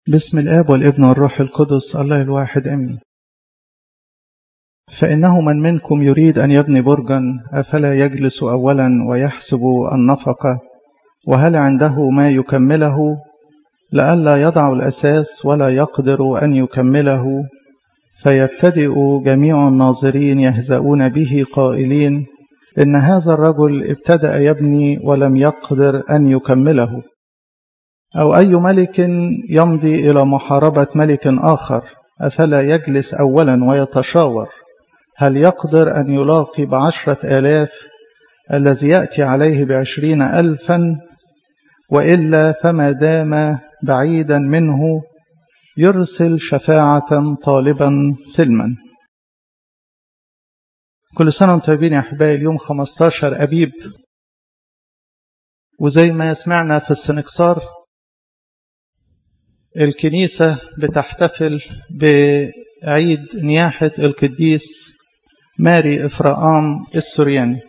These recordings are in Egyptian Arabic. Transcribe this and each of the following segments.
بسم الآب والابن والروح القدس الله الواحد أمين فإنه من منكم يريد أن يبني برجا أفلا يجلس أولا ويحسب النفقة وهل عنده ما يكمله لئلا يضع الأساس ولا يقدر أن يكمله فيبتدئ جميع الناظرين يهزؤون به قائلين إن هذا الرجل ابتدأ يبني ولم يقدر أن يكمله أو أي ملك يمضي إلى محاربة ملك آخر أفلا يجلس أولا ويتشاور هل يقدر أن يلاقي بعشرة آلاف الذي يأتي عليه بعشرين ألفا وإلا فما دام بعيدا منه يرسل شفاعة طالبا سلما كل سنة وانتم طيبين يا أحبائي اليوم 15 أبيب وزي ما سمعنا في السنكسار الكنيسة بتحتفل بعيد نياحة القديس ماري إفرام السورياني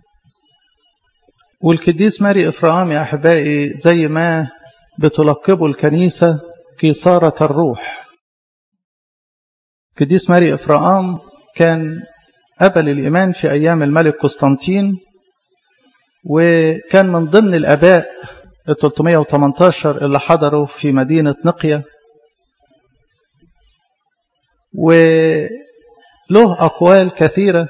والقديس ماري إفرام يا أحبائي زي ما بتلقبه الكنيسة قيصارة الروح القديس ماري إفرام كان قبل الإيمان في أيام الملك قسطنطين وكان من ضمن الأباء ال 318 اللي حضروا في مدينة نقية وله أقوال كثيرة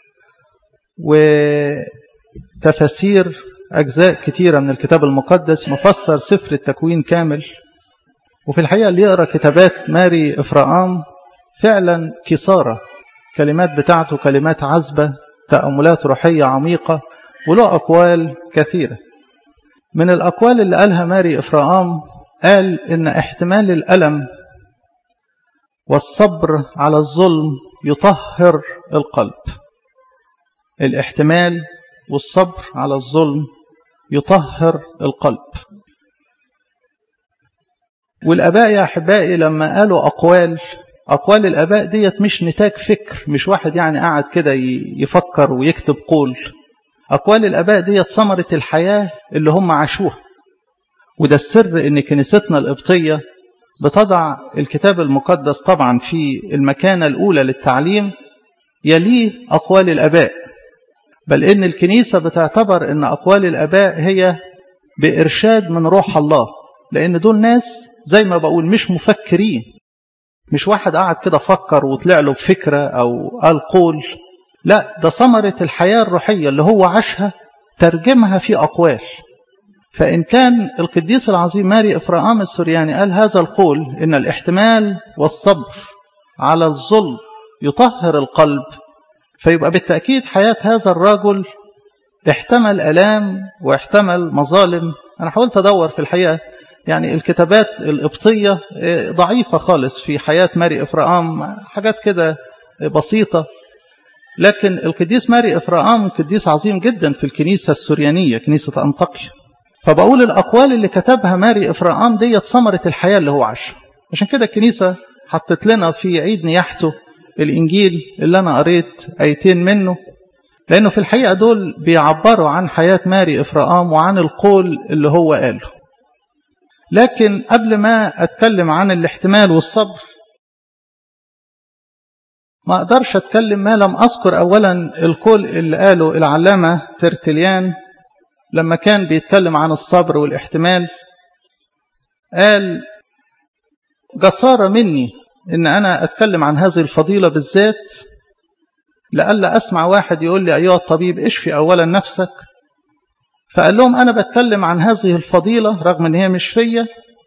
وتفاسير أجزاء كثيرة من الكتاب المقدس مفسر سفر التكوين كامل وفي الحقيقة اللي يقرأ كتابات ماري إفرام فعلا كسارة كلمات بتاعته كلمات عذبة تأملات روحية عميقة وله أقوال كثيرة من الأقوال اللي قالها ماري إفرام قال إن احتمال الألم والصبر على الظلم يطهر القلب الاحتمال والصبر على الظلم يطهر القلب والأباء يا أحبائي لما قالوا أقوال أقوال الأباء ديت مش نتاج فكر مش واحد يعني قاعد كده يفكر ويكتب قول أقوال الأباء ديت ثمرة الحياة اللي هم عاشوها وده السر إن كنيستنا القبطية بتضع الكتاب المقدس طبعا في المكانة الأولى للتعليم يليه أقوال الأباء بل إن الكنيسة بتعتبر إن أقوال الأباء هي بإرشاد من روح الله لأن دول ناس زي ما بقول مش مفكرين مش واحد قاعد كده فكر وطلع له بفكرة أو قال قول لا ده ثمرة الحياة الروحية اللي هو عاشها ترجمها في أقوال فإن كان القديس العظيم ماري إفرام السورياني قال هذا القول إن الاحتمال والصبر على الظلم يطهر القلب فيبقى بالتأكيد حياة هذا الرجل احتمل ألام واحتمل مظالم أنا حاولت أدور في الحقيقة يعني الكتابات القبطية ضعيفة خالص في حياة ماري إفرام حاجات كده بسيطة لكن القديس ماري إفرام قديس عظيم جدا في الكنيسة السوريانية كنيسة أنطاكيا فبقول الأقوال اللي كتبها ماري إفرام ديت ثمرة الحياة اللي هو عاشها عشان كده الكنيسة حطت لنا في عيد نياحته الإنجيل اللي أنا قريت آيتين منه لأنه في الحقيقة دول بيعبروا عن حياة ماري إفرام وعن القول اللي هو قاله لكن قبل ما أتكلم عن الاحتمال والصبر ما أقدرش أتكلم ما لم أذكر أولا القول اللي قاله العلامة ترتليان لما كان بيتكلم عن الصبر والاحتمال قال جسارة مني إن أنا أتكلم عن هذه الفضيلة بالذات لألا أسمع واحد يقول لي أيها الطبيب اشفي أولا نفسك فقال لهم أنا بتكلم عن هذه الفضيلة رغم أن هي مش فيا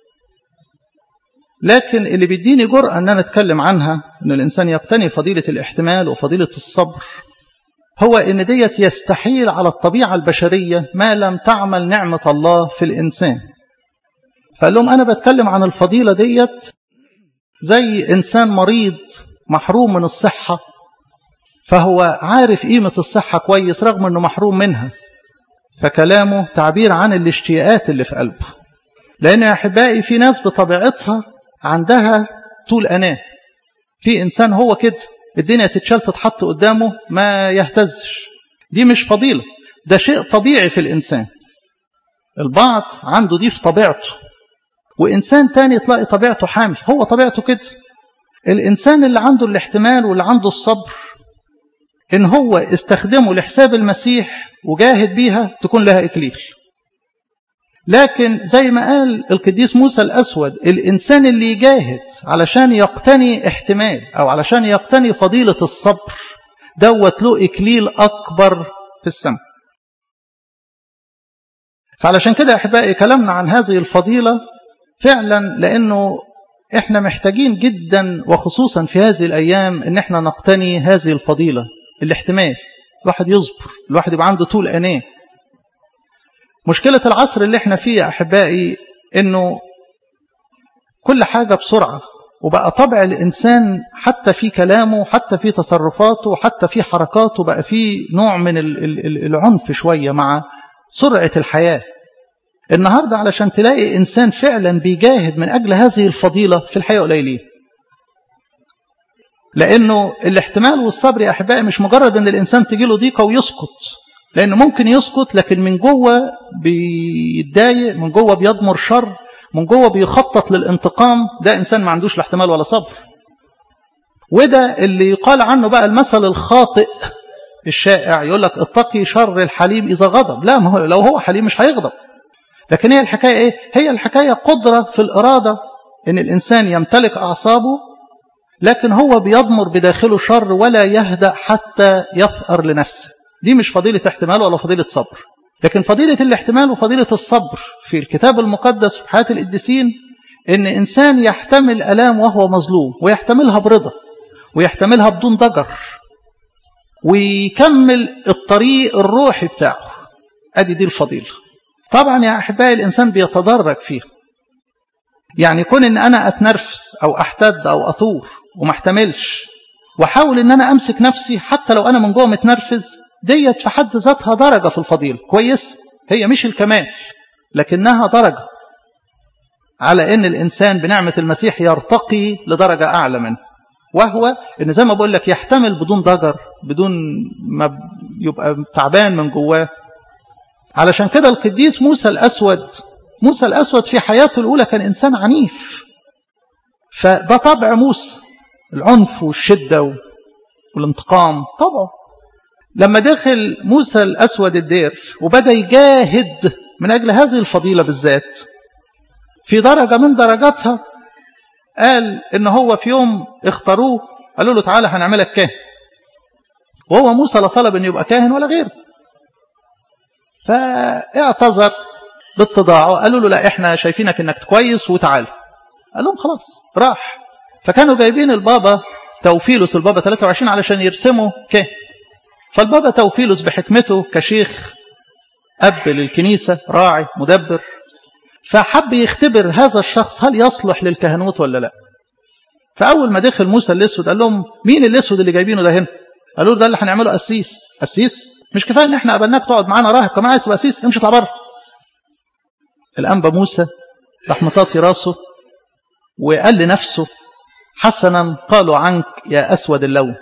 لكن اللي بيديني جرأة أن أنا أتكلم عنها أن الإنسان يقتني فضيلة الاحتمال وفضيلة الصبر هو أن ديت يستحيل على الطبيعة البشرية ما لم تعمل نعمة الله في الإنسان فقال لهم أنا بتكلم عن الفضيلة ديت زي إنسان مريض محروم من الصحة فهو عارف قيمة الصحة كويس رغم أنه محروم منها فكلامه تعبير عن الاشتياقات اللي في قلبه لأن يا أحبائي في ناس بطبيعتها عندها طول أناه في إنسان هو كده الدنيا تتشال تتحط قدامه ما يهتزش دي مش فضيلة ده شيء طبيعي في الإنسان البعض عنده دي في طبيعته وإنسان تاني تلاقي طبيعته حامي هو طبيعته كده الإنسان اللي عنده الاحتمال واللي عنده الصبر إن هو استخدمه لحساب المسيح وجاهد بيها تكون لها إكليل لكن زي ما قال القديس موسى الأسود الإنسان اللي يجاهد علشان يقتني احتمال أو علشان يقتني فضيلة الصبر دوت له إكليل أكبر في السماء فعلشان كده أحبائي كلامنا عن هذه الفضيلة فعلا لأنه إحنا محتاجين جدا وخصوصا في هذه الأيام إن إحنا نقتني هذه الفضيلة الاحتمال الواحد يصبر الواحد يبقى عنده طول أناه مشكلة العصر اللي احنا فيه يا أحبائي إنه كل حاجة بسرعة وبقى طبع الإنسان حتى في كلامه حتى في تصرفاته حتى في حركاته بقى في نوع من العنف شوية مع سرعة الحياة النهاردة علشان تلاقي إنسان فعلا بيجاهد من أجل هذه الفضيلة في الحياة قليلين لأنه الاحتمال والصبر يا أحبائي مش مجرد أن الإنسان تجيله ضيقة ويسكت لأنه ممكن يسكت لكن من جوه بيتضايق من جوه بيضمر شر من جوه بيخطط للانتقام ده إنسان ما عندوش لا احتمال ولا صبر وده اللي يقال عنه بقى المثل الخاطئ الشائع يقول لك اتقي شر الحليم إذا غضب لا ما هو لو هو حليم مش هيغضب لكن هي الحكاية إيه؟ هي الحكاية قدرة في الإرادة إن الإنسان يمتلك أعصابه لكن هو بيضمر بداخله شر ولا يهدأ حتى يثأر لنفسه دي مش فضيلة احتمال ولا فضيلة صبر لكن فضيلة الاحتمال وفضيلة الصبر في الكتاب المقدس في حياة القديسين إن إنسان يحتمل ألام وهو مظلوم ويحتملها برضا ويحتملها بدون ضجر ويكمل الطريق الروحي بتاعه أدي دي الفضيلة طبعا يا أحبائي الإنسان بيتدرج فيها يعني كون إن أنا أتنرفز أو أحتد أو أثور وما احتملش واحاول ان انا امسك نفسي حتى لو انا من جوه متنرفز ديت في حد ذاتها درجه في الفضيله كويس هي مش الكمال لكنها درجه على ان الانسان بنعمه المسيح يرتقي لدرجه اعلى منه وهو ان زي ما بقول لك يحتمل بدون ضجر بدون ما يبقى تعبان من جواه علشان كده القديس موسى الاسود موسى الاسود في حياته الاولى كان انسان عنيف فده طبع موسى العنف والشدة والانتقام طبعا لما دخل موسى الأسود الدير وبدأ يجاهد من أجل هذه الفضيلة بالذات في درجة من درجاتها قال إن هو في يوم اختاروه قالوا له تعالى هنعملك كاهن وهو موسى لا طلب أن يبقى كاهن ولا غيره فاعتذر باتضاعه قالوا له لا احنا شايفينك انك كويس وتعالى قال لهم خلاص راح فكانوا جايبين البابا توفيلوس البابا 23 علشان يرسموا كاهن فالبابا توفيلوس بحكمته كشيخ أب للكنيسة راعي مدبر فحب يختبر هذا الشخص هل يصلح للكهنوت ولا لا فأول ما دخل موسى الأسود قال لهم مين الأسود اللي جايبينه ده هنا قالوا له ده اللي هنعمله قسيس قسيس مش كفايه ان احنا قبلناك تقعد معانا راهب كمان عايز تبقى قسيس امشي اطلع بره الانبا موسى راح مطاطي راسه وقال لنفسه حسنا قالوا عنك يا أسود اللون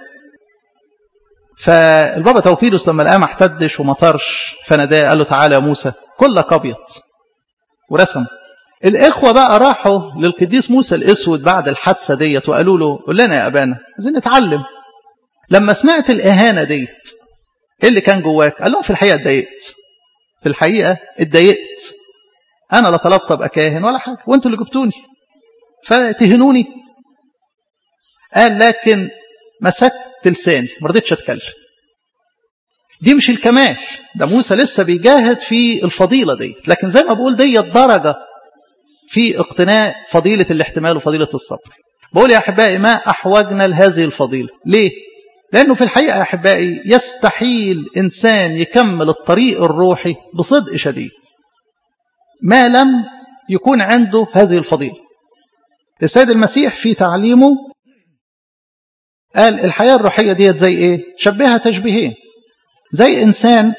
فالبابا توفيلوس لما لقاه ما احتدش وما ثارش فناداه قال له تعالى يا موسى كلك أبيض ورسم الإخوة بقى راحوا للقديس موسى الأسود بعد الحادثة ديت وقالوا له قول لنا يا أبانا عايزين نتعلم لما سمعت الإهانة ديت إيه اللي كان جواك قال لهم في الحقيقة اتضايقت في الحقيقة اتضايقت أنا لا طلبت أبقى كاهن ولا حاجة وأنتوا اللي جبتوني فتهنوني قال لكن مسكت لساني ما رضيتش اتكلم دي مش الكمال ده موسى لسه بيجاهد في الفضيلة دي لكن زي ما بقول دي الدرجة في اقتناء فضيلة الاحتمال وفضيلة الصبر بقول يا أحبائي ما أحوجنا لهذه الفضيلة ليه؟ لأنه في الحقيقة يا أحبائي يستحيل إنسان يكمل الطريق الروحي بصدق شديد ما لم يكون عنده هذه الفضيلة السيد المسيح في تعليمه قال الحياة الروحية ديت زي ايه شبهها تشبيهين زي انسان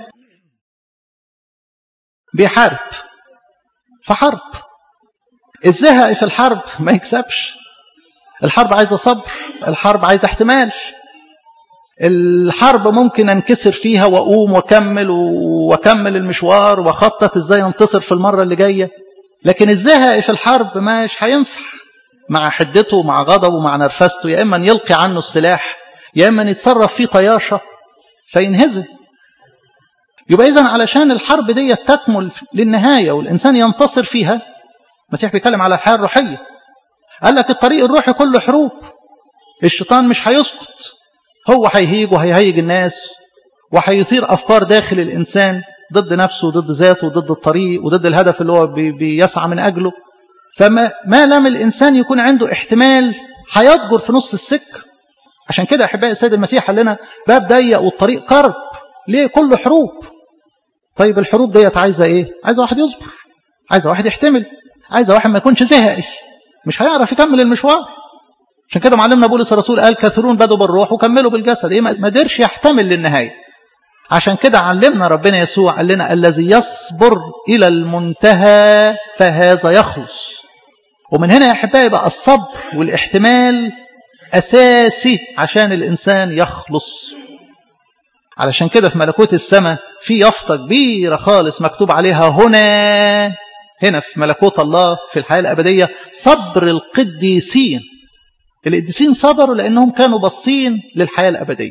بيحارب في حرب الزهق في الحرب ما يكسبش الحرب عايزة صبر الحرب عايزة احتمال الحرب ممكن انكسر فيها واقوم واكمل واكمل المشوار واخطط ازاي انتصر في المرة اللي جاية لكن الزهق في الحرب مش هينفع مع حدته ومع غضبه ومع نرفزته يا إما يلقي عنه السلاح يا إما يتصرف فيه طياشة فينهزم يبقى إذن علشان الحرب دي تكمل للنهاية والإنسان ينتصر فيها المسيح بيتكلم على الحياة الروحية قال لك الطريق الروحي كله حروب الشيطان مش هيسقط هو هيهيج وهيهيج الناس وهيثير أفكار داخل الإنسان ضد نفسه وضد ذاته وضد الطريق وضد الهدف اللي هو بيسعى من أجله فما ما لم الإنسان يكون عنده احتمال هيضجر في نص السكة عشان كده أحبائي السيد المسيح قال لنا باب ضيق والطريق كرب ليه كله حروب طيب الحروب ديت عايزة إيه عايزة واحد يصبر عايزة واحد يحتمل عايزة واحد ما يكونش زهقي مش هيعرف يكمل المشوار عشان كده معلمنا بولس الرسول قال كثيرون بدوا بالروح وكملوا بالجسد ايه ما قدرش يحتمل للنهايه عشان كده علمنا ربنا يسوع قال لنا الذي يصبر الى المنتهى فهذا يخلص ومن هنا يا احبائي بقى الصبر والاحتمال اساسي عشان الانسان يخلص علشان كده في ملكوت السماء في يافطه كبيره خالص مكتوب عليها هنا هنا في ملكوت الله في الحياه الابديه صبر القديسين القديسين صبروا لأنهم كانوا باصين للحياة الأبدية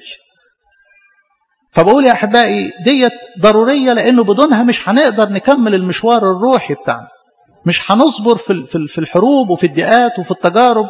فبقول يا أحبائي ديت ضرورية لأنه بدونها مش هنقدر نكمل المشوار الروحي بتاعنا مش هنصبر في في الحروب وفي الضيقات وفي التجارب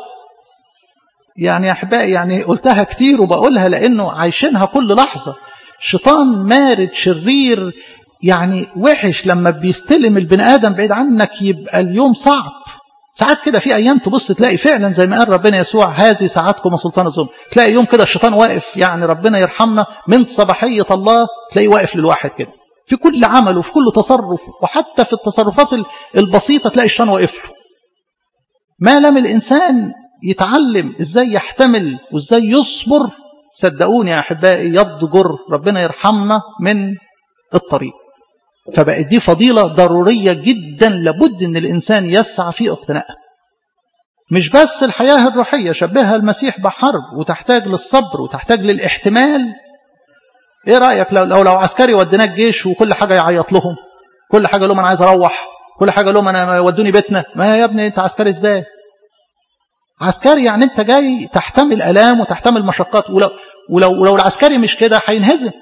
يعني يا أحبائي يعني قلتها كتير وبقولها لأنه عايشينها كل لحظة شيطان مارد شرير يعني وحش لما بيستلم البني آدم بعيد عنك يبقى اليوم صعب ساعات كده في ايام تبص تلاقي فعلا زي ما قال ربنا يسوع هذه ساعاتكم سلطان الظلم تلاقي يوم كده الشيطان واقف يعني ربنا يرحمنا من صباحيه الله تلاقيه واقف للواحد كده في كل عمل وفي كل تصرف وحتى في التصرفات البسيطه تلاقي الشيطان واقف له ما لم الانسان يتعلم ازاي يحتمل وازاي يصبر صدقوني يا احبائي يضجر ربنا يرحمنا من الطريق فبقت دي فضيلة ضرورية جدا لابد ان الانسان يسعى في اقتنائها مش بس الحياة الروحية شبهها المسيح بحرب وتحتاج للصبر وتحتاج للاحتمال ايه رأيك لو لو, لو عسكري وديناك جيش وكل حاجة يعيط لهم كل حاجة لهم انا عايز اروح كل حاجة لهم انا ودوني بيتنا ما يا ابني انت عسكري ازاي عسكري يعني انت جاي تحتمل الام وتحتمل مشقات ولو ولو, ولو العسكري مش كده هينهزم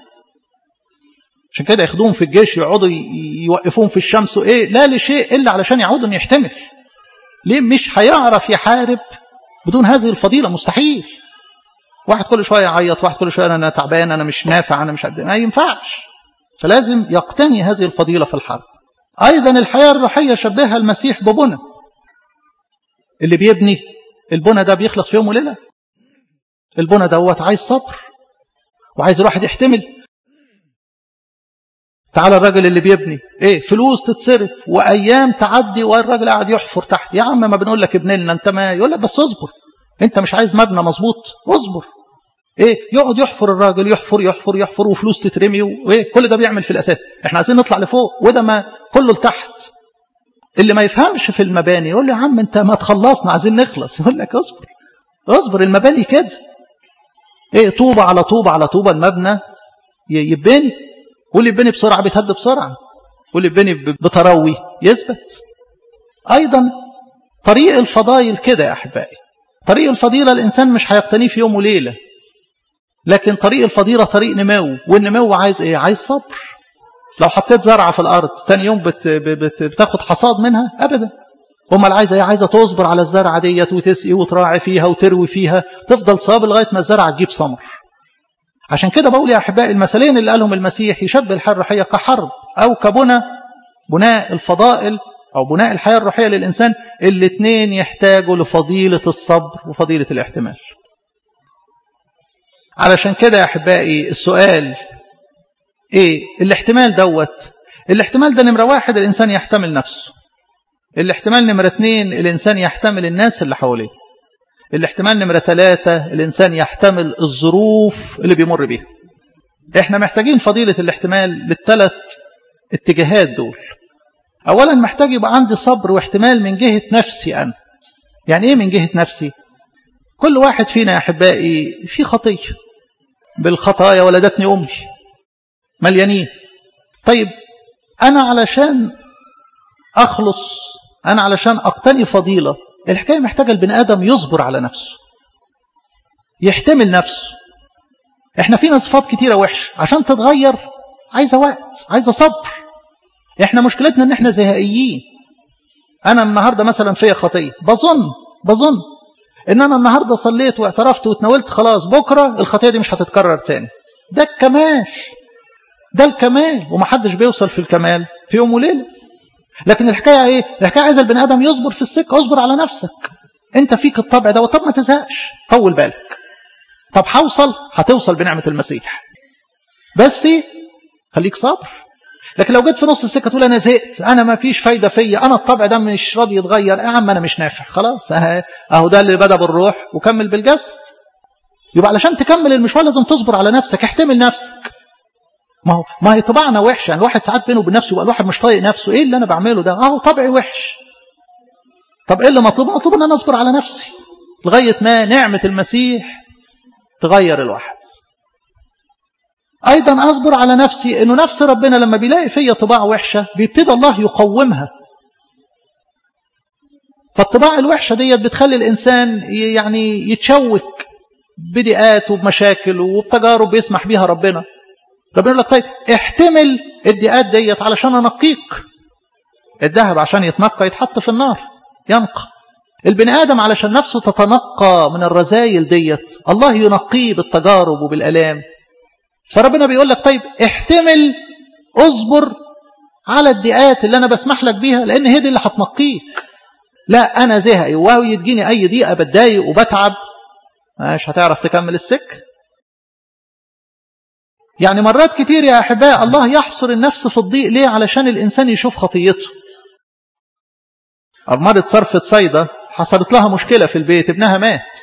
عشان كده ياخدوهم في الجيش يقعدوا يوقفوهم في الشمس وايه لا لشيء الا علشان يعودوا ان يحتمل ليه مش هيعرف يحارب بدون هذه الفضيله مستحيل واحد كل شويه يعيط واحد كل شويه انا تعبان انا مش نافع انا مش قد ما ينفعش فلازم يقتني هذه الفضيله في الحرب ايضا الحياه الروحيه شبهها المسيح ببنى اللي بيبني البنى ده بيخلص في يوم وليله البنى دوت عايز صبر وعايز الواحد يحتمل تعالى الراجل اللي بيبني ايه فلوس تتصرف وايام تعدي والراجل قاعد يحفر تحت يا عم ما بنقول لك ابن لنا انت ما يقول لك بس اصبر انت مش عايز مبنى مظبوط اصبر ايه يقعد يحفر الراجل يحفر يحفر يحفر وفلوس تترمي وايه كل ده بيعمل في الاساس احنا عايزين نطلع لفوق وده ما كله لتحت اللي ما يفهمش في المباني يقول له يا عم انت ما تخلصنا عايزين نخلص يقول لك اصبر اصبر المباني كده ايه طوبه على طوبه على طوبه المبنى يبني واللي يبني بسرعة بيتهد بسرعة واللي يبني بتروي يثبت أيضا طريق الفضائل كده يا أحبائي طريق الفضيلة الإنسان مش هيقتنيه في يوم وليلة لكن طريق الفضيلة طريق نمو والنمو عايز إيه؟ عايز صبر لو حطيت زرعة في الأرض تاني يوم بت بت بتاخد حصاد منها أبدا امال عايزه ايه عايزه تصبر على الزرعه ديت وتسقي وتراعي فيها وتروي فيها تفضل صابر لغايه ما الزرعه تجيب ثمر عشان كده بقول يا أحبائي المثلين اللي قالهم المسيح يشبه الحياة الروحية كحرب أو كبنى بناء الفضائل أو بناء الحياة الروحية للإنسان الاثنين يحتاجوا لفضيلة الصبر وفضيلة الاحتمال علشان كده يا أحبائي السؤال إيه الاحتمال دوت الاحتمال ده نمرة واحد الإنسان يحتمل نفسه الاحتمال نمرة اثنين الإنسان يحتمل الناس اللي حواليه الاحتمال نمرة ثلاثة الإنسان يحتمل الظروف اللي بيمر بيها احنا محتاجين فضيلة الاحتمال للثلاث اتجاهات دول أولا محتاج يبقى عندي صبر واحتمال من جهة نفسي أنا يعني إيه من جهة نفسي كل واحد فينا يا أحبائي في خطية بالخطايا ولدتني أمي مليانين طيب أنا علشان أخلص أنا علشان أقتني فضيلة الحكاية محتاجة البني آدم يصبر على نفسه يحتمل نفسه احنا فينا صفات كتيرة وحشة عشان تتغير عايزة وقت عايزة صبر احنا مشكلتنا ان احنا زهائيين انا النهاردة مثلا فيا خطية بظن بظن ان انا النهاردة صليت واعترفت وتناولت خلاص بكرة الخطية دي مش هتتكرر تاني ده الكمال ده الكمال ومحدش بيوصل في الكمال في يوم وليلة لكن الحكاية ايه الحكاية عايزة البني ادم يصبر في السكة اصبر على نفسك انت فيك الطبع ده طب ما تزهقش طول بالك طب هوصل هتوصل بنعمة المسيح بس خليك صبر لكن لو جيت في نص السكة تقول أنا زهقت أنا ما فيش فايدة فيا أنا الطبع ده مش راضي يتغير يا عم أنا مش نافع خلاص أهو ده اللي بدأ بالروح وكمل بالجسد يبقى علشان تكمل المشوار لازم تصبر على نفسك احتمل نفسك ما هو ما هي طبعنا وحشه يعني الواحد ساعات بينه وبين نفسه يبقى الواحد مش طايق نفسه ايه اللي انا بعمله ده اهو طبعي وحش طب ايه اللي مطلوب مطلوب ان انا اصبر على نفسي لغايه ما نعمه المسيح تغير الواحد ايضا اصبر على نفسي انه نفس ربنا لما بيلاقي فيا طباع وحشه بيبتدي الله يقومها فالطباع الوحشه ديت بتخلي الانسان يعني يتشوك بضيقات وبمشاكل وبتجارب يسمح بيها ربنا ربنا يقول لك طيب احتمل الضيقات ديت علشان انقيك الذهب عشان يتنقى يتحط في النار ينقى البني ادم علشان نفسه تتنقى من الرذايل ديت الله ينقيه بالتجارب وبالالام فربنا بيقول لك طيب احتمل اصبر على الضيقات اللي انا بسمح لك بيها لان هي دي اللي هتنقيك لا انا زهقي وهو يجيني اي ضيقه بتضايق وبتعب مش هتعرف تكمل السك يعني مرات كتير يا أحباء الله يحصر النفس في الضيق ليه علشان الإنسان يشوف خطيته أرملة صرفة صيدة حصلت لها مشكلة في البيت ابنها مات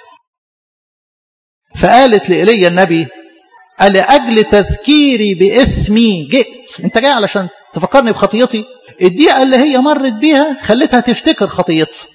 فقالت لإلي النبي لأجل تذكيري بإثمي جئت انت جاي علشان تفكرني بخطيتي الدقيقة اللي هي مرت بيها خلتها تفتكر خطيتي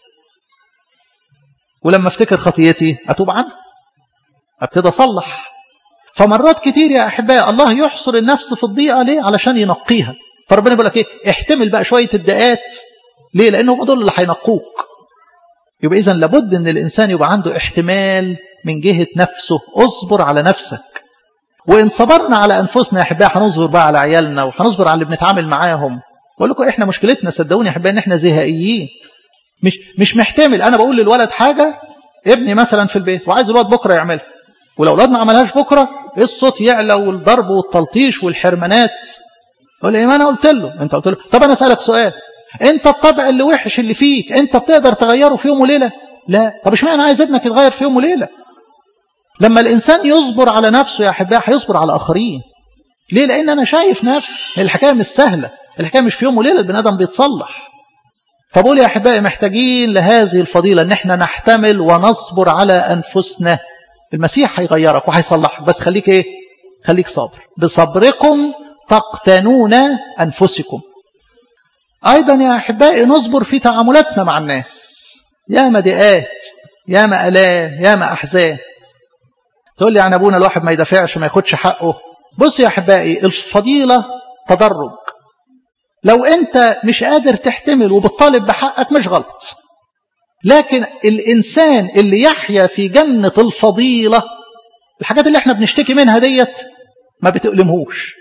ولما افتكر خطيتي أتوب عنها ابتدى أصلح فمرات كتير يا أحباء الله يحصر النفس في الضيقة ليه علشان ينقيها فربنا يقول لك ايه احتمل بقى شوية الدقات ليه لأنهم دول اللي هينقوك يبقى إذا لابد أن الإنسان يبقى عنده احتمال من جهة نفسه اصبر على نفسك وإن صبرنا على أنفسنا يا أحباء هنصبر بقى على عيالنا وهنصبر على اللي بنتعامل معاهم بقول لكم إحنا مشكلتنا صدقوني يا أحباء إن إحنا زهائيين مش مش محتمل أنا بقول للولد حاجة ابني مثلا في البيت وعايز الولد بكرة يعملها ولو الولد ما عملهاش بكرة الصوت يعلى والضرب والتلطيش والحرمانات يقول لي ما أنا قلت له أنت قلت له طب أنا أسألك سؤال أنت الطبع اللي وحش اللي فيك أنت بتقدر تغيره في يوم وليلة لا طب اشمعنى عايز ابنك يتغير في يوم وليلة لما الإنسان يصبر على نفسه يا أحباء هيصبر على آخرين ليه لأن أنا شايف نفسي الحكاية مش سهلة الحكاية مش في يوم وليلة البني آدم بيتصلح فبقول يا أحبائي محتاجين لهذه الفضيلة أن احنا نحتمل ونصبر على أنفسنا المسيح هيغيرك وهيصلحك بس خليك ايه خليك صابر بصبركم تقتنون أنفسكم أيضا يا أحبائي نصبر في تعاملاتنا مع الناس يا مدئات يا مألام يا ما أحزان تقول لي عن أبونا الواحد ما يدافعش ما ياخدش حقه بص يا أحبائي الفضيلة تدرج لو أنت مش قادر تحتمل وبتطالب بحقك مش غلط لكن الإنسان اللي يحيا في جنة الفضيلة الحاجات اللي احنا بنشتكي منها ديت ما بتؤلمهوش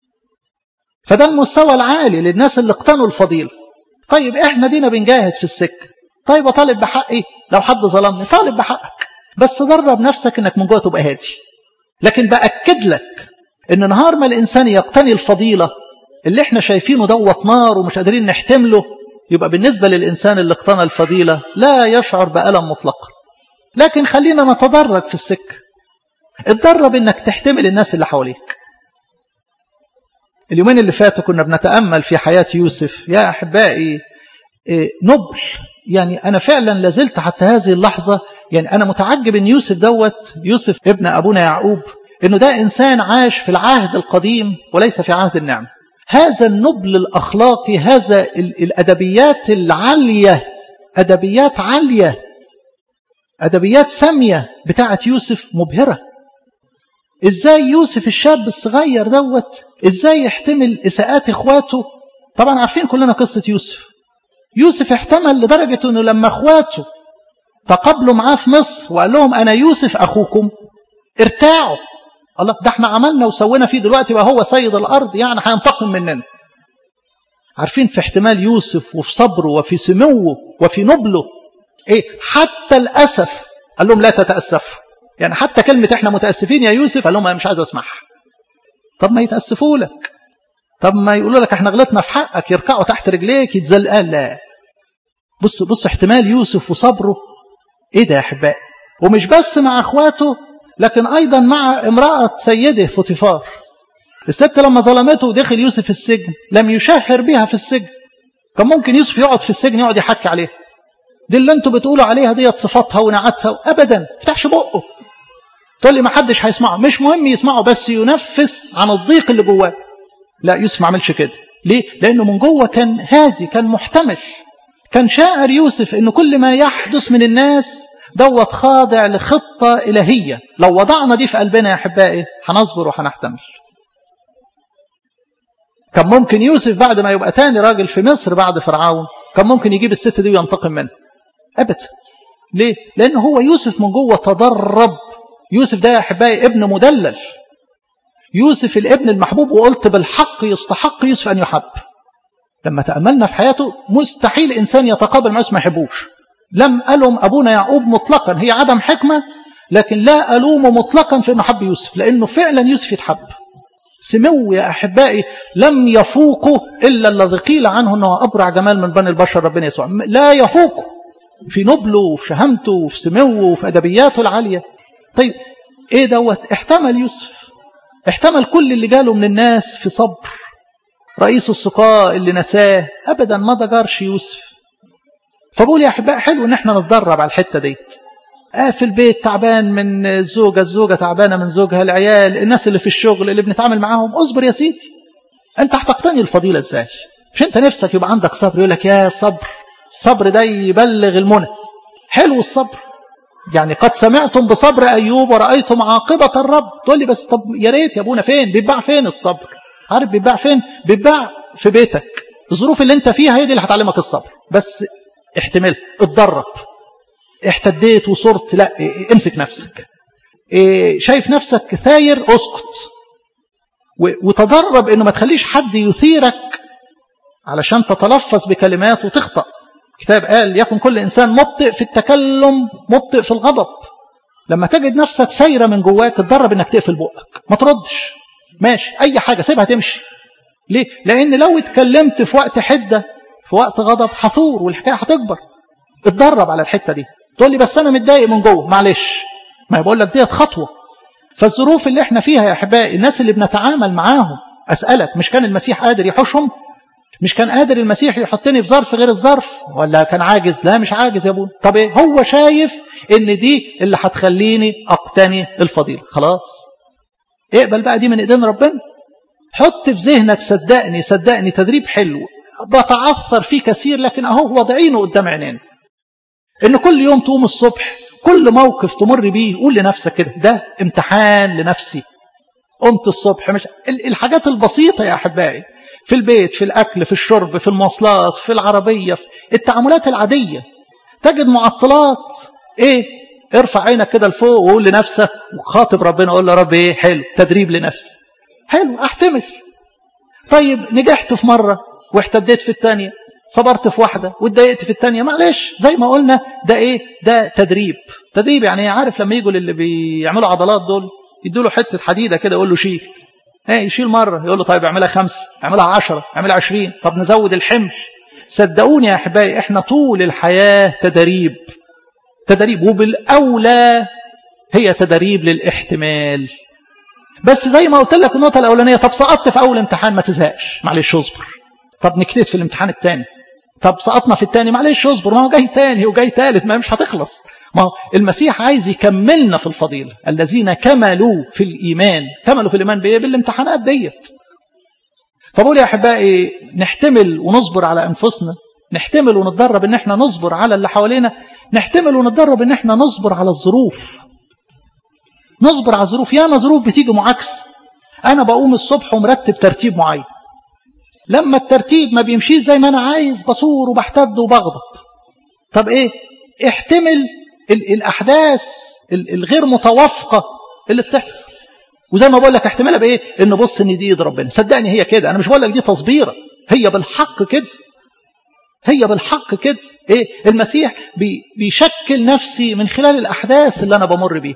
فده المستوى العالي للناس اللي اقتنوا الفضيلة طيب احنا دينا بنجاهد في السكة طيب اطالب بحقي لو حد ظلمني طالب بحقك بس درب نفسك انك من جوه تبقى هادي لكن بأكد لك ان نهار ما الانسان يقتني الفضيلة اللي احنا شايفينه دوت نار ومش قادرين نحتمله يبقى بالنسبة للإنسان اللي اقتنى الفضيلة لا يشعر بألم مطلقا لكن خلينا نتدرج في السكة اتدرب انك تحتمل الناس اللي حواليك اليومين اللي فاتوا كنا بنتأمل في حياة يوسف يا أحبائي نبل يعني أنا فعلا لازلت حتى هذه اللحظة يعني أنا متعجب أن يوسف دوت يوسف ابن أبونا يعقوب أنه ده إنسان عاش في العهد القديم وليس في عهد النعمة هذا النبل الأخلاقي هذا الأدبيات العالية أدبيات عالية أدبيات سامية بتاعت يوسف مبهرة إزاي يوسف الشاب الصغير دوت إزاي يحتمل إساءات إخواته طبعا عارفين كلنا قصة يوسف يوسف احتمل لدرجة انه لما اخواته تقابلوا معاه في مصر وقال لهم انا يوسف اخوكم ارتاعوا الله ده احنا عملنا وسوينا فيه دلوقتي بقى هو سيد الارض يعني هينتقم مننا عارفين في احتمال يوسف وفي صبره وفي سموه وفي نبله ايه حتى الاسف قال لهم لا تتاسفوا يعني حتى كلمه احنا متاسفين يا يوسف قال لهم انا مش عايز اسمعها طب ما يتاسفوا لك طب ما يقولوا لك احنا غلطنا في حقك يركعوا تحت رجليك يتزل قال لا بص بص احتمال يوسف وصبره ايه ده يا احبائي ومش بس مع اخواته لكن ايضا مع امراه سيده فوتيفار الست لما ظلمته ودخل يوسف السجن لم يشهر بها في السجن كان ممكن يوسف يقعد في السجن يقعد يحكي عليها دي اللي انتوا بتقولوا عليها ديت صفاتها ونعتها ابدا ما فتحش بقه تقول لي ما حدش هيسمعه مش مهم يسمعه بس ينفس عن الضيق اللي جواه لا يوسف ما عملش كده ليه لانه من جوه كان هادي كان محتمل كان شاعر يوسف ان كل ما يحدث من الناس دوت خاضع لخطه الهيه لو وضعنا دي في قلبنا يا احبائي هنصبر وهنحتمل كان ممكن يوسف بعد ما يبقى تاني راجل في مصر بعد فرعون كان ممكن يجيب الست دي وينتقم منها ابدا ليه لان هو يوسف من جوه تدرب يوسف ده يا احبائي ابن مدلل يوسف الابن المحبوب وقلت بالحق يستحق يوسف ان يحب لما تاملنا في حياته مستحيل انسان يتقابل مع يوسف ما يحبوش لم الم ابونا يعقوب مطلقا هي عدم حكمه لكن لا الومه مطلقا في انه حب يوسف لانه فعلا يوسف يتحب سمو يا أحبائي لم يفوقه إلا الذي قيل عنه أنه أبرع جمال من بني البشر ربنا يسوع لا يفوقه في نبله وفي شهامته وفي سموه وفي أدبياته العالية طيب إيه دوت احتمل يوسف احتمل كل اللي جاله من الناس في صبر رئيس السقاء اللي نساه أبدا ما ضجرش يوسف فبقول يا أحبائي حلو إن احنا نتدرب على الحتة ديت آه في البيت تعبان من الزوجة الزوجة تعبانة من زوجها العيال الناس اللي في الشغل اللي بنتعامل معاهم اصبر يا سيدي انت هتقتني الفضيلة ازاي مش انت نفسك يبقى عندك صبر يقول لك يا صبر صبر ده يبلغ المنى حلو الصبر يعني قد سمعتم بصبر أيوب ورأيتم عاقبة الرب تقول لي بس طب يا ريت يا ابونا فين بيتباع فين الصبر عارف بيتباع فين بيتباع في بيتك الظروف اللي انت فيها هي دي اللي هتعلمك الصبر بس احتمال اتدرب احتديت وصرت لا امسك نفسك شايف نفسك ثاير اسكت وتدرب انه ما تخليش حد يثيرك علشان تتلفظ بكلمات وتخطأ كتاب قال يكن كل انسان مبطئ في التكلم مبطئ في الغضب لما تجد نفسك سايره من جواك تدرب انك تقفل بقك ما تردش ماشي اي حاجه سيبها تمشي ليه لان لو اتكلمت في وقت حده في وقت غضب هثور والحكايه هتكبر اتدرب على الحته دي تقول لي بس انا متضايق من جوه معلش ما بقول لك ديت خطوه فالظروف اللي احنا فيها يا احبائي الناس اللي بنتعامل معاهم اسالك مش كان المسيح قادر يحوشهم مش كان قادر المسيح يحطني في ظرف غير الظرف ولا كان عاجز لا مش عاجز يا ابونا طب ايه هو شايف ان دي اللي هتخليني اقتني الفضيله خلاص اقبل بقى دي من ايدين ربنا حط في ذهنك صدقني صدقني تدريب حلو بتعثر فيه كثير لكن اهو واضعينه قدام عينينا ان كل يوم تقوم الصبح كل موقف تمر بيه قول لنفسك كده ده امتحان لنفسي قمت الصبح مش الحاجات البسيطة يا أحبائي في البيت في الأكل في الشرب في المواصلات في العربية في التعاملات العادية تجد معطلات ايه ارفع عينك كده لفوق وقول لنفسك وخاطب ربنا قول له رب ايه حلو تدريب لنفسي حلو احتمل طيب نجحت في مرة واحتديت في الثانية صبرت في واحدة واتضايقت في الثانية معلش زي ما قلنا ده ايه ده تدريب تدريب يعني عارف لما يجوا للي بيعملوا عضلات دول يدوا له حتة حديدة كده يقول له شيل ايه يشيل مرة يقول له طيب اعملها خمس اعملها عشرة اعملها عشرين طب نزود الحمل صدقوني يا احبائي احنا طول الحياة تدريب تدريب وبالاولى هي تدريب للاحتمال بس زي ما قلت لك النقطة الأولانية طب سقطت في أول امتحان ما تزهقش معلش اصبر طب نكتت في الامتحان الثاني طب سقطنا في الثاني معلش اصبر ما هو جاي ثاني وجاي ثالث ما مش هتخلص ما هو المسيح عايز يكملنا في الفضيلة الذين كملوا في الإيمان كملوا في الإيمان بإيه بالامتحانات ديت فبقول يا أحبائي نحتمل ونصبر على أنفسنا نحتمل ونتدرب ان احنا نصبر على اللي حوالينا نحتمل ونتدرب ان احنا نصبر على الظروف نصبر على الظروف ياما ظروف بتيجي معاكس انا بقوم الصبح ومرتب ترتيب معين لما الترتيب ما بيمشيش زي ما انا عايز بصور وبحتد وبغضب طب ايه احتمل ال الاحداث ال الغير متوافقه اللي بتحصل وزي ما بقول لك احتمالها بايه ان بص ان دي ايد ربنا صدقني هي كده انا مش بقول لك دي تصبيره هي بالحق كده هي بالحق كده ايه المسيح بي بيشكل نفسي من خلال الاحداث اللي انا بمر بيها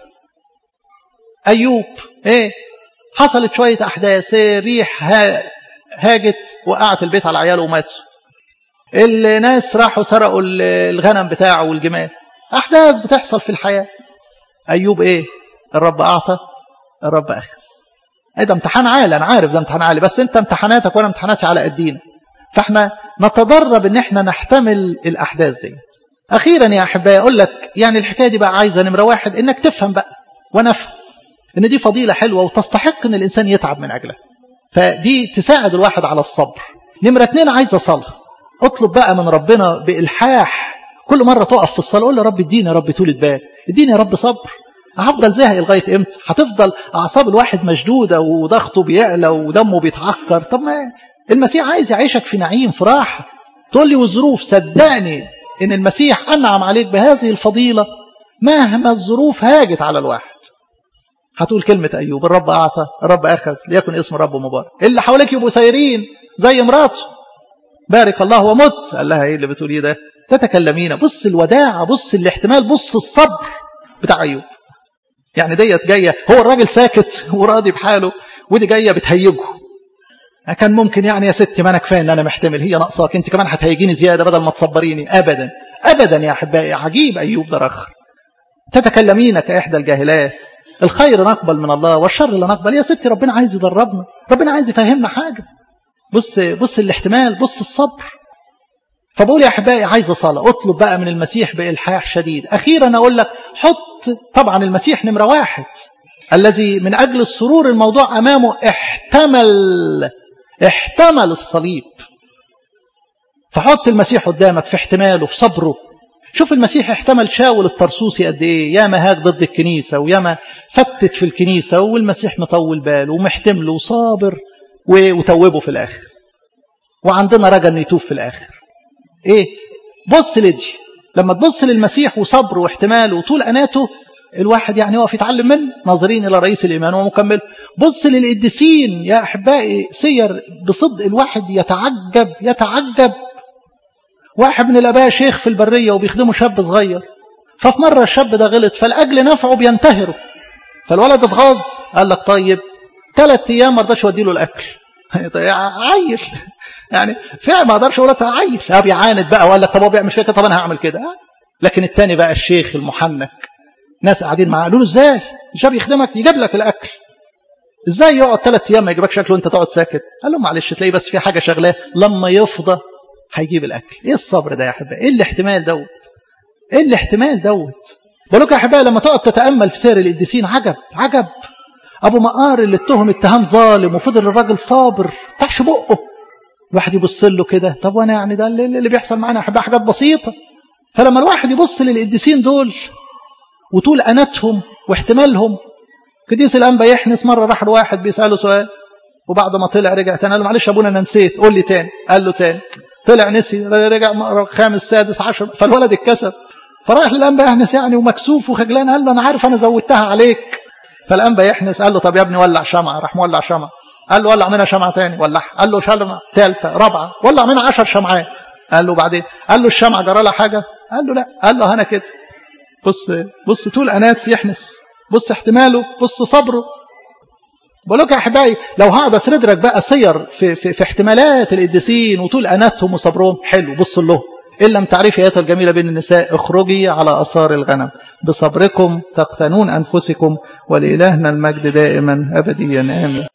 ايوب ايه حصلت شويه احداث إيه ريح ها هاجت وقعت البيت على عياله وماتوا الناس راحوا سرقوا الغنم بتاعه والجمال احداث بتحصل في الحياه ايوب ايه الرب اعطى الرب اخذ ايه ده امتحان عالي انا عارف ده امتحان عالي بس انت امتحاناتك وانا امتحاناتي على قدينا فاحنا نتدرب ان احنا نحتمل الاحداث ديت اخيرا يا احبائي اقول لك يعني الحكايه دي بقى عايزه نمره واحد انك تفهم بقى ونفهم ان دي فضيله حلوه وتستحق ان الانسان يتعب من اجلها فدي تساعد الواحد على الصبر نمره اتنين عايزه صلاه اطلب بقى من ربنا بالحاح كل مره تقف في الصلاه قول له رب اديني يا رب طولة بال اديني يا رب صبر هفضل زهق لغايه امتى هتفضل اعصاب الواحد مشدوده وضغطه بيعلى ودمه بيتعكر طب ما المسيح عايز يعيشك في نعيم في راحه تقول لي والظروف صدقني ان المسيح انعم عليك بهذه الفضيله مهما الظروف هاجت على الواحد هتقول كلمة أيوب الرب أعطى الرب أخذ ليكن اسم الرب مبارك اللي حواليك يبقوا سايرين زي مراته بارك الله ومت قال لها ايه اللي بتقوليه ده تتكلمين بص الوداعة بص الاحتمال بص الصبر بتاع أيوب يعني ديت جاية هو الراجل ساكت وراضي بحاله ودي جاية بتهيجه كان ممكن يعني يا ستي ما انا كفايه ان انا محتمل هي ناقصاك انت كمان هتهيجيني زياده بدل ما تصبريني ابدا ابدا يا احبائي عجيب ايوب ده رخ تتكلمين كاحدى الجاهلات الخير نقبل من الله والشر لا نقبل يا ستي ربنا عايز يدربنا ربنا عايز يفهمنا حاجه بص بص الاحتمال بص الصبر فبقول يا احبائي عايز صلاه اطلب بقى من المسيح بالحاح شديد اخيرا اقول لك حط طبعا المسيح نمره واحد الذي من اجل السرور الموضوع امامه احتمل احتمل الصليب فحط المسيح قدامك في احتماله في صبره شوف المسيح احتمل شاول الطرسوسي قد ايه ياما هاج ضد الكنيسة وياما فتت في الكنيسة والمسيح مطول باله ومحتمله وصابر وتوبه في الاخر وعندنا رجا انه يتوب في الاخر ايه بص لدي لما تبص للمسيح وصبره واحتماله وطول اناته الواحد يعني يقف يتعلم منه ناظرين الى رئيس الايمان ومكمل بص للقديسين يا احبائي سير بصدق الواحد يتعجب يتعجب واحد من الاباء شيخ في البريه وبيخدمه شاب صغير ففي مره الشاب ده غلط فلاجل نفعه بينتهره فالولد اتغاظ قال لك طيب ثلاث ايام ما رضاش يودي له الاكل عيل يعني فعلا ما اقدرش اقول لك عيل اه بيعاند بقى وقال لك طب هو بيعمل كده طب انا هعمل كده لكن الثاني بقى الشيخ المحنك ناس قاعدين معاه قالوا له ازاي الشاب يخدمك يجيب لك الاكل ازاي يقعد ثلاث ايام ما يجيبكش اكل وانت تقعد ساكت قال له معلش تلاقي بس في حاجه شغلاه لما يفضى هيجيب الاكل ايه الصبر ده يا احبائي ايه الاحتمال دوت ايه الاحتمال دوت بقول يا احبائي لما تقعد تتامل في سير القديسين عجب عجب ابو مقار اللي اتهم اتهام ظالم وفضل الراجل صابر فتحش بقه الواحد يبص له كده طب وانا يعني ده اللي بيحصل معانا احبائي حاجات بسيطه فلما الواحد يبص للقديسين دول وطول اناتهم واحتمالهم قديس الانبا يحنس مره راح لواحد بيساله سؤال وبعد ما طلع رجع تاني قال له معلش يا ابونا انا نسيت قول لي تاني قال له تاني طلع نسي رجع خامس سادس عشر فالولد اتكسب فراح للانبا يحنس يعني ومكسوف وخجلان قال له انا عارف انا زودتها عليك فالانبا يحنس قال له طب يا ابني ولع شمعه راح مولع شمعه قال له ولع منها شمعه تاني ولعها قال له شمعه ثالثه رابعه ولع منها 10 شمعات قال له بعدين قال له الشمعه جرى لها حاجه قال له لا قال له انا كده بص بص طول انات يحنس بص احتماله بص صبره بقول لك يا احبائي لو هقعد اسرد لك بقى سير في, في, في احتمالات القديسين وطول اناتهم وصبرهم حلو بص له ان لم تعرفي اياتها الجميله بين النساء اخرجي على اثار الغنم بصبركم تقتنون انفسكم ولالهنا المجد دائما ابديا امين